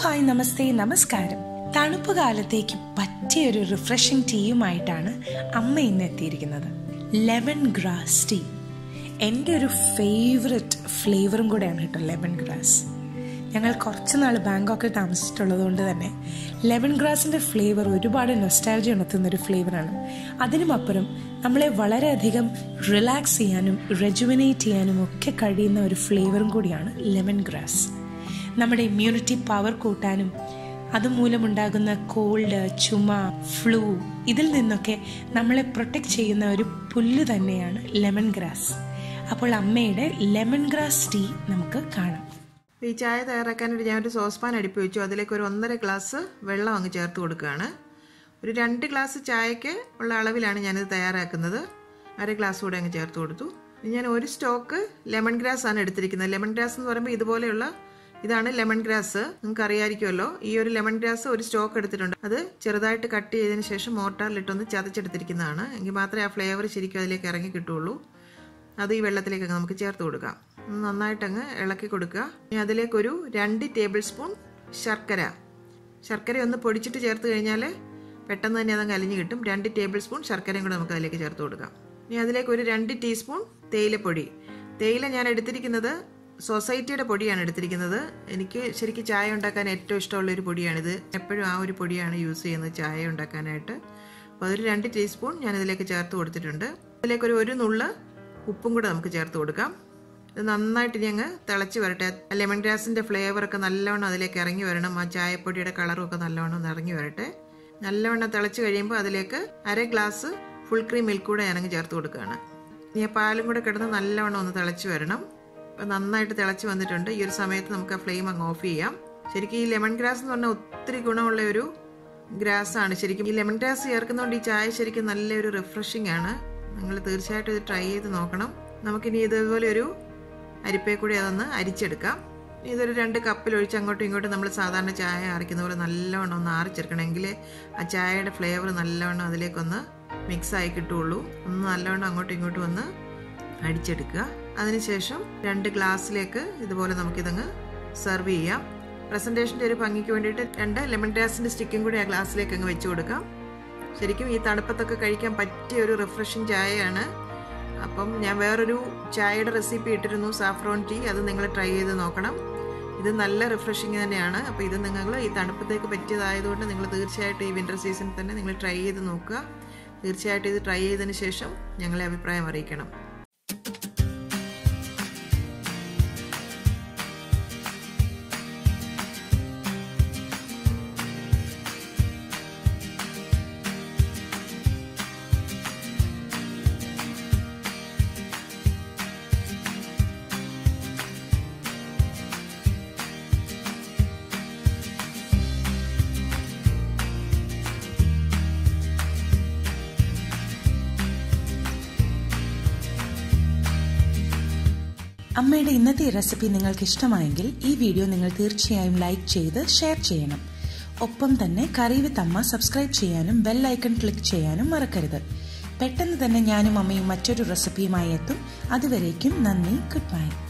hi നമസ്തേ നമസ്കാരം തണുപ്പ് കാലത്തേക്ക് പറ്റിയ ഒരു റിഫ്രഷിംഗ് ടീയുമായിട്ടാണ് അമ്മ ഇന്ന് എത്തിയിരിക്കുന്നത് ലെമൺ ഗ്രാസ് ടീ എൻ്റെ ഒരു ഫേവററ്റ് ഫ്ലേവറും കൂടെയാണ് കേട്ടോ ലെമൺ ഗ്രാസ് ഞങ്ങൾ കുറച്ച് നാൾ ബാങ്കോക്കിൽ താമസിച്ചിട്ടുള്ളത് കൊണ്ട് തന്നെ ലെമൺ ഗ്രാസിൻ്റെ ഫ്ലേവർ ഒരുപാട് നൊസ്റ്റാലജി ഉണർത്തുന്ന ഒരു ഫ്ലേവറാണ് അതിനുമപ്പുറം നമ്മളെ വളരെയധികം റിലാക്സ് ചെയ്യാനും റെജുവിനേറ്റ് ചെയ്യാനും ഒക്കെ കഴിയുന്ന ഒരു ഫ്ലേവറും കൂടിയാണ് ലെമൺ ഗ്രാസ് നമ്മുടെ ഇമ്മ്യൂണിറ്റി പവർ കൂട്ടാനും അതുമൂലമുണ്ടാകുന്ന കോൾഡ് ചുമ ഫ്ലൂ ഇതിൽ നിന്നൊക്കെ നമ്മളെ പ്രൊട്ടക്റ്റ് ചെയ്യുന്ന ഒരു പുല്ല് തന്നെയാണ് ലെമൺ ഗ്രാസ് അപ്പോൾ അമ്മയുടെ ലെമൺ ഗ്രാസ് ടീ നമുക്ക് കാണാം ഈ ചായ തയ്യാറാക്കാനായിട്ട് ഞാൻ ഒരു സോസ് പാൻ അടുപ്പ് വെച്ചു അതിലേക്ക് ഒരു ഒന്നര ഗ്ലാസ് വെള്ളം അങ്ങ് ചേർത്ത് കൊടുക്കുകയാണ് ഒരു രണ്ട് ഗ്ലാസ് ചായക്ക് ഉള്ള അളവിലാണ് ഞാനിത് തയ്യാറാക്കുന്നത് അര ഗ്ലാസ് കൂടെ അങ്ങ് ചേർത്ത് കൊടുത്തു ഇനി ഞാൻ ഒരു സ്റ്റോക്ക് ലെമൺ ഗ്രാസ് ആണ് എടുത്തിരിക്കുന്നത് ലെമൺ ഗ്രാസ് എന്ന് പറയുമ്പോൾ ഇതുപോലെയുള്ള ഇതാണ് ലെമൺ ഗ്രാസ് നിങ്ങൾക്ക് അറിയാമായിരിക്കുമല്ലോ ഈ ഒരു ലെമൺ ഗ്രാസ് ഒരു സ്റ്റോക്ക് എടുത്തിട്ടുണ്ട് അത് ചെറുതായിട്ട് കട്ട് ചെയ്തതിന് ശേഷം മോർട്ടാറിലിട്ടൊന്ന് ചതച്ചെടുത്തിരിക്കുന്നതാണ് എങ്കിൽ മാത്രമേ ആ ഫ്ലേവർ ശരിക്കും അതിലേക്ക് ഇറങ്ങി കിട്ടുള്ളൂ അത് ഈ വെള്ളത്തിലേക്ക് നമുക്ക് ചേർത്ത് കൊടുക്കാം ഒന്ന് നന്നായിട്ടങ്ങ് ഇളക്കി കൊടുക്കുക ഇനി അതിലേക്കൊരു രണ്ട് ടേബിൾ സ്പൂൺ ശർക്കര ശർക്കര ഒന്ന് പൊടിച്ചിട്ട് ചേർത്ത് കഴിഞ്ഞാൽ പെട്ടെന്ന് തന്നെ അതങ്ങ് അലിഞ്ഞ് കിട്ടും രണ്ട് ടേബിൾ സ്പൂൺ ശർക്കരയും കൂടെ നമുക്ക് അതിലേക്ക് ചേർത്ത് കൊടുക്കാം ഇനി അതിലേക്ക് ഒരു രണ്ട് ടീസ്പൂൺ തേയിലപ്പൊടി തേയില ഞാൻ എടുത്തിരിക്കുന്നത് സൊസൈറ്റിയുടെ പൊടിയാണ് എടുത്തിരിക്കുന്നത് എനിക്ക് ശരിക്കും ചായ ഉണ്ടാക്കാൻ ഏറ്റവും ഇഷ്ടമുള്ള ഒരു പൊടിയാണിത് എപ്പോഴും ആ ഒരു പൊടിയാണ് യൂസ് ചെയ്യുന്നത് ചായ ഉണ്ടാക്കാനായിട്ട് അപ്പോൾ അതൊരു രണ്ട് ടീസ്പൂൺ ഞാൻ ഇതിലേക്ക് ചേർത്ത് കൊടുത്തിട്ടുണ്ട് അതിലേക്കൊരു ഒരു നുള്ള് ഉപ്പും കൂടെ നമുക്ക് ചേർത്ത് കൊടുക്കാം ഇത് നന്നായിട്ട് ഇനി അങ്ങ് തിളച്ച് വരട്ടെ ലെമൺ ഗ്രാസിൻ്റെ ഫ്ലേവറൊക്കെ നല്ലവണ്ണം അതിലേക്ക് ഇറങ്ങി വരണം ആ ചായപ്പൊടിയുടെ കളറും ഒക്കെ നല്ലവണ്ണം ഒന്ന് ഇറങ്ങി വരട്ടെ നല്ലവണ്ണം തിളച്ച് കഴിയുമ്പോൾ അതിലേക്ക് അര ഗ്ലാസ് ഫുൾ ക്രീം മിൽക്ക് കൂടെ ഞാനങ്ങ് ചേർത്ത് കൊടുക്കുകയാണ് ഇനി ആ പാലും കൂടെ കിടന്ന് നല്ലവണ്ണം ഒന്ന് തിളച്ച് വരണം അപ്പം നന്നായിട്ട് തിളച്ച് വന്നിട്ടുണ്ട് ഈ ഒരു സമയത്ത് നമുക്ക് ആ ഫ്ലെയിം അങ്ങ് ഓഫ് ചെയ്യാം ശരിക്കും ഈ ലെമൺ ഗ്രാസ് എന്ന് പറഞ്ഞാൽ ഒത്തിരി ഗുണമുള്ള ഒരു ഗ്രാസ് ആണ് ശരിക്കും ഈ ലെമൺ ഗ്രാസ് ചേർക്കുന്നതുകൊണ്ട് ഈ ചായ ശരിക്കും നല്ലൊരു റിഫ്രഷിംഗ് ആണ് നിങ്ങൾ തീർച്ചയായിട്ടും ഇത് ട്രൈ ചെയ്ത് നോക്കണം നമുക്കിനി ഇതുപോലെ ഒരു അരിപ്പയെ കൂടി അതൊന്ന് അരിച്ചെടുക്കാം ഇതൊരു രണ്ട് കപ്പിൽ ഒഴിച്ച് അങ്ങോട്ടും ഇങ്ങോട്ടും നമ്മൾ സാധാരണ ചായ അരയ്ക്കുന്ന പോലെ നല്ലവണ്ണം ഒന്ന് ആറിച്ചെടുക്കണമെങ്കിൽ ആ ചായയുടെ ഫ്ലേവർ നല്ലവണ്ണം അതിലേക്കൊന്ന് മിക്സായി കിട്ടുള്ളൂ ഒന്ന് നല്ലവണ്ണം അങ്ങോട്ടും ഇങ്ങോട്ടും ഒന്ന് അടിച്ചെടുക്കുക അതിനുശേഷം രണ്ട് ഗ്ലാസ്സിലേക്ക് ഇതുപോലെ നമുക്കിതങ്ങ് സെർവ് ചെയ്യാം പ്രസൻറ്റേഷൻ്റെ ഒരു ഭംഗിക്ക് വേണ്ടിയിട്ട് രണ്ട് ലെമൺ ഗ്രാസിൻ്റെ സ്റ്റിക്കും കൂടി ആ ഗ്ലാസ്സിലേക്ക് അങ്ങ് വെച്ച് കൊടുക്കാം ശരിക്കും ഈ തണുപ്പത്തൊക്കെ കഴിക്കാൻ പറ്റിയ ഒരു റിഫ്രഷിങ് ചായയാണ് അപ്പം ഞാൻ വേറൊരു ചായയുടെ റെസിപ്പി ഇട്ടിരുന്നു സാഫ്രോൺ ടീ അത് നിങ്ങൾ ട്രൈ ചെയ്ത് നോക്കണം ഇത് നല്ല റിഫ്രഷിങ് തന്നെയാണ് അപ്പോൾ ഇത് നിങ്ങൾ ഈ തണുപ്പത്തേക്ക് പറ്റിയതായതുകൊണ്ട് നിങ്ങൾ തീർച്ചയായിട്ടും ഈ വിൻ്റർ സീസണിൽ തന്നെ നിങ്ങൾ ട്രൈ ചെയ്ത് നോക്കുക തീർച്ചയായിട്ടും ഇത് ട്രൈ ചെയ്തതിന് ശേഷം ഞങ്ങളെ അഭിപ്രായം അറിയിക്കണം അമ്മയുടെ ഇന്നത്തെ ഈ റെസിപ്പി നിങ്ങൾക്ക് ഇഷ്ടമായെങ്കിൽ ഈ വീഡിയോ നിങ്ങൾ തീർച്ചയായും ലൈക്ക് ചെയ്ത് ഷെയർ ചെയ്യണം ഒപ്പം തന്നെ കറി വിത്ത് അമ്മ സബ്സ്ക്രൈബ് ചെയ്യാനും ബെൽ ഐക്കൺ ക്ലിക്ക് ചെയ്യാനും മറക്കരുത് പെട്ടെന്ന് തന്നെ ഞാനും അമ്മയും മറ്റൊരു റെസിപ്പിയുമായി എത്തും അതുവരേക്കും നന്ദി ഗുഡ് ബൈ